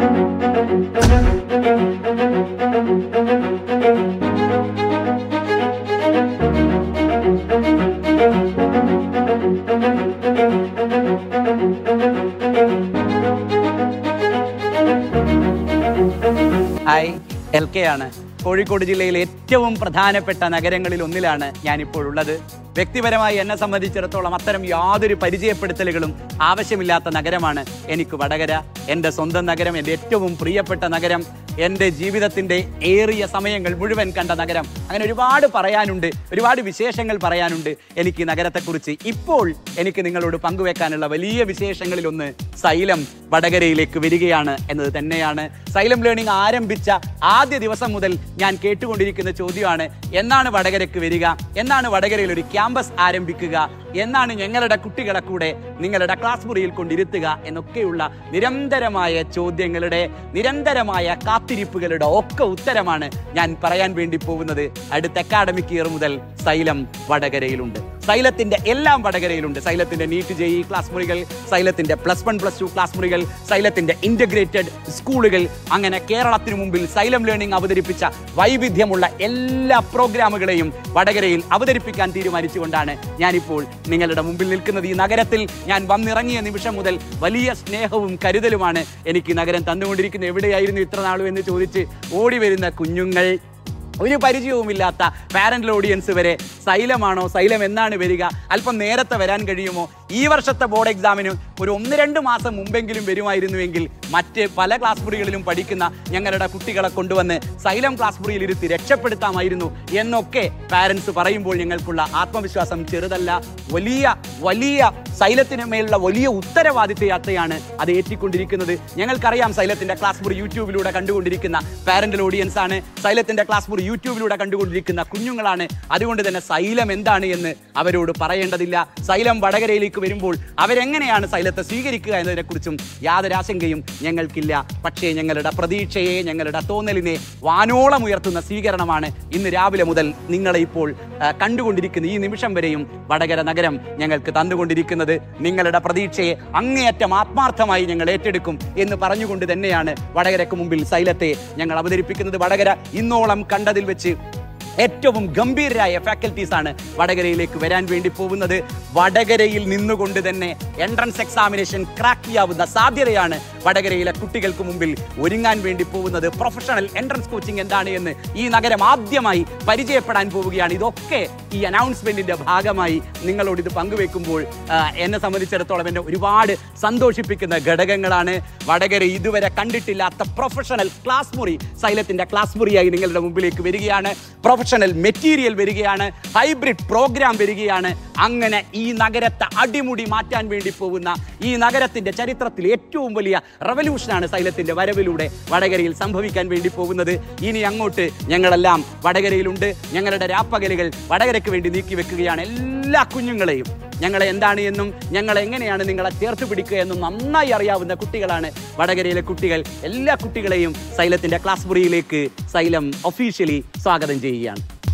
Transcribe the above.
hi L K ആണ് കോഴിക്കോട് ജില്ലയിലെ ഏറ്റവും പ്രധാനപ്പെട്ട നഗരങ്ങളിൽ ഒന്നിലാണ് ഞാനിപ്പോൾ ഉള്ളത് വ്യക്തിപരമായി എന്നെ സംബന്ധിച്ചിടത്തോളം അത്തരം യാതൊരു പരിചയപ്പെടുത്തലുകളും ആവശ്യമില്ലാത്ത നഗരമാണ് എനിക്ക് വടകര എൻ്റെ സ്വന്തം നഗരം എൻ്റെ ഏറ്റവും പ്രിയപ്പെട്ട നഗരം എൻ്റെ ജീവിതത്തിൻ്റെ ഏറിയ സമയങ്ങൾ മുഴുവൻ കണ്ട നഗരം അങ്ങനെ ഒരുപാട് പറയാനുണ്ട് ഒരുപാട് വിശേഷങ്ങൾ പറയാനുണ്ട് എനിക്ക് ഈ നഗരത്തെക്കുറിച്ച് ഇപ്പോൾ എനിക്ക് നിങ്ങളോട് പങ്കുവെക്കാനുള്ള വലിയ വിശേഷങ്ങളിലൊന്ന് സൈലം വടകരയിലേക്ക് വരികയാണ് എന്നത് തന്നെയാണ് സൈലം ലേണിംഗ് ആരംഭിച്ച ആദ്യ ദിവസം മുതൽ ഞാൻ കേട്ടുകൊണ്ടിരിക്കുന്ന ചോദ്യമാണ് എന്നാണ് വടകരയ്ക്ക് വരിക എന്നാണ് വടകരയിൽ ഒരു ക്യാമ്പസ് ആരംഭിക്കുക എന്നാണ് ഞങ്ങളുടെ കുട്ടികളെ കൂടെ നിങ്ങളുടെ ക്ലാസ് മുറിയിൽ കൊണ്ടിരുത്തുക എന്നൊക്കെയുള്ള നിരന്തരമായ ചോദ്യങ്ങളുടെ നിരന്തരമായ കാത്തിരിപ്പുകളുടെ ഒക്കെ ഉത്തരമാണ് ഞാൻ പറയാൻ വേണ്ടി പോകുന്നത് അടുത്ത അക്കാഡമിക് ഇയർ മുതൽ സൈലം വടകരയിലുണ്ട് സൈലത്തിന്റെ എല്ലാം വടകരയിലുണ്ട് സൈലത്തിന്റെ നീറ്റ് ജെഇ ക്ലാസ് മുറികൾ സൈലത്തിന്റെ plus one plus two class മുറികൾ സൈലത്തിന്റെ ഇന്റഗ്രേറ്റഡ് സ്കൂളുകൾ അങ്ങനെ കേരളത്തിനു മുമ്പിൽ സൈലം ലേണിംഗ് അവതരിപ്പിച്ച വൈവിധ്യമുള്ള എല്ലാ പ്രോഗ്രാമുകളെയും വടകരയിൽ അവതരിപ്പിക്കാൻ തീരുമാനിച്ചുകൊണ്ടാണ് ഞാനിപ്പോൾ നിങ്ങളുടെ മുമ്പിൽ നിൽക്കുന്നത് ഈ നഗരത്തിൽ ഞാൻ വന്നിറങ്ങിയ നിമിഷം മുതൽ വലിയ സ്നേഹവും കരുതലുമാണ് എനിക്ക് ഈ നഗരം തന്നുകൊണ്ടിരിക്കുന്നത് എവിടെയായിരുന്നു ഇത്ര നാളും എന്ന് ചോദിച്ച് ഓടി വരുന്ന കുഞ്ഞുങ്ങൾ ഒരു പരിചയവുമില്ലാത്ത പാരന്റൽ ഓഡിയൻസ് വരെ സൈലമാണോ സൈലം എന്നാണ് വരിക അല്പം നേരത്തെ വരാൻ കഴിയുമോ ഈ വർഷത്തെ ബോർഡ് എക്സാമിന് ഒരു ഒന്ന് രണ്ട് മാസം മുമ്പെങ്കിലും വരുമായിരുന്നുവെങ്കിൽ മറ്റ് പല ക്ലാസ് മുറികളിലും പഠിക്കുന്ന ഞങ്ങളുടെ കുട്ടികളെ കൊണ്ടുവന്ന് സൈലം ക്ലാസ് മുറിയിൽ ഇരുത്തി രക്ഷപ്പെടുത്താമായിരുന്നു എന്നൊക്കെ പാരന്റ്സ് പറയുമ്പോൾ ഞങ്ങൾക്കുള്ള ആത്മവിശ്വാസം ചെറുതല്ല വലിയ വലിയ സൈലത്തിന് മേലുള്ള വലിയ ഉത്തരവാദിത്ത യാത്രയാണ് അത് ഏറ്റിക്കൊണ്ടിരിക്കുന്നത് ഞങ്ങൾക്കറിയാം സൈലത്തിന്റെ ക്ലാസ് മുറി യൂട്യൂബിലൂടെ കണ്ടുകൊണ്ടിരിക്കുന്ന പാരന്റൽ ഓഡിയൻസ് ആണ് സൈലത്തിന്റെ ക്ലാസ് മുറി യൂട്യൂബിലൂടെ കണ്ടുകൊണ്ടിരിക്കുന്ന കുഞ്ഞുങ്ങളാണ് അതുകൊണ്ട് തന്നെ സൈലം എന്താണ് എന്ന് അവരോട് പറയേണ്ടതില്ല സൈലം വടകരയിലേക്ക് വരുമ്പോൾ അവരെങ്ങനെയാണ് സൈലത്തെ സ്വീകരിക്കുക എന്നതിനെക്കുറിച്ചും യാതൊരു ആശങ്കയും ഞങ്ങൾക്കില്ല പക്ഷേ ഞങ്ങളുടെ പ്രതീക്ഷയെ ഞങ്ങളുടെ തോന്നലിനെ വാനോളം ഉയർത്തുന്ന സ്വീകരണമാണ് ഇന്ന് രാവിലെ മുതൽ നിങ്ങളെ ഇപ്പോൾ ആ, കണ്ടുകൊണ്ടിരിക്കുന്ന ഈ നിമിഷം വരെയും വടകര നഗരം ഞങ്ങൾക്ക് തന്നുകൊണ്ടിരിക്കുന്നത് നിങ്ങളുടെ പ്രതീക്ഷയെ അങ്ങേയറ്റം ആത്മാർത്ഥമായി ഞങ്ങൾ ഏറ്റെടുക്കും എന്ന് പറഞ്ഞുകൊണ്ട് തന്നെയാണ് വടകരക്ക് മുമ്പിൽ സൈലത്തെ ഞങ്ങൾ അവതരിപ്പിക്കുന്നത് വടകര ഇന്നോളം കണ്ടതിൽ വെച്ച് ഏറ്റവും ഗംഭീരരായ ഫാക്കൽറ്റീസ് ആണ് വടകരയിലേക്ക് വരാൻ വേണ്ടി പോകുന്നത് വടകരയിൽ നിന്നുകൊണ്ട് തന്നെ എൻട്രൻസ് എക്സാമിനേഷൻ ക്രാക്ക് ചെയ്യാവുന്ന സാധ്യതയാണ് വടകരയിലെ കുട്ടികൾക്ക് മുമ്പിൽ ഒരുങ്ങാൻ വേണ്ടി പോകുന്നത് പ്രൊഫഷണൽ എൻട്രൻസ് കോച്ചിങ് എന്താണ് എന്ന് ഈ നഗരം ആദ്യമായി പരിചയപ്പെടാൻ പോവുകയാണ് ഇതൊക്കെ ഈ അനൗൺസ്മെന്റിന്റെ ഭാഗമായി നിങ്ങളോട് ഇത് പങ്കുവെക്കുമ്പോൾ ആ, എന്നെ സംബന്ധിച്ചിടത്തോളം എന്നെ ഒരുപാട് സന്തോഷിപ്പിക്കുന്ന ഘടകങ്ങളാണ് വടകര ഇതുവരെ കണ്ടിട്ടില്ലാത്ത പ്രൊഫഷണൽ ക്ലാസ് മുറി സൈലത്തിന്റെ ക്ലാസ് മുറിയായി നിങ്ങളുടെ മുമ്പിലേക്ക് വരികയാണ് പ്രൊഫഷണൽ മെറ്റീരിയൽ വരികയാണ് ഹൈബ്രിഡ് പ്രോഗ്രാം വരികയാണ് അങ്ങനെ ഈ നഗരത്തെ അടിമുടി മാറ്റാൻ വേണ്ടി പോകുന്ന ഈ നഗരത്തിന്റെ ചരിത്രത്തിൽ ഏറ്റവും വലിയ റവല്യൂഷനാണ് സൈലത്തിന്റെ വരവിലൂടെ വടകരയിൽ സംഭവിക്കാൻ വേണ്ടി പോകുന്നത് ഇനി അങ്ങോട്ട് ഞങ്ങളെല്ലാം വടകരയിലുണ്ട് ഞങ്ങളുടെ രാപ്പകലുകൾ വടകരയ്ക്ക് വേണ്ടി നീക്കി വെക്കുകയാണ് എല്ലാ കുഞ്ഞുങ്ങളെയും ഞങ്ങളെ എന്താണ് എന്നും ഞങ്ങൾ എങ്ങനെയാണ് നിങ്ങളെ ചേർത്ത് പിടിക്കുക എന്നും നന്നായി അറിയാവുന്ന കുട്ടികളാണ് വടകരയിലെ കുട്ടികൾ എല്ലാ കുട്ടികളെയും സൈലത്തിന്റെ ക്ലാസ് മുറിയിലേക്ക് സൈലം ഒഫീഷ്യലി സ്വാഗതം ചെയ്യുകയാണ്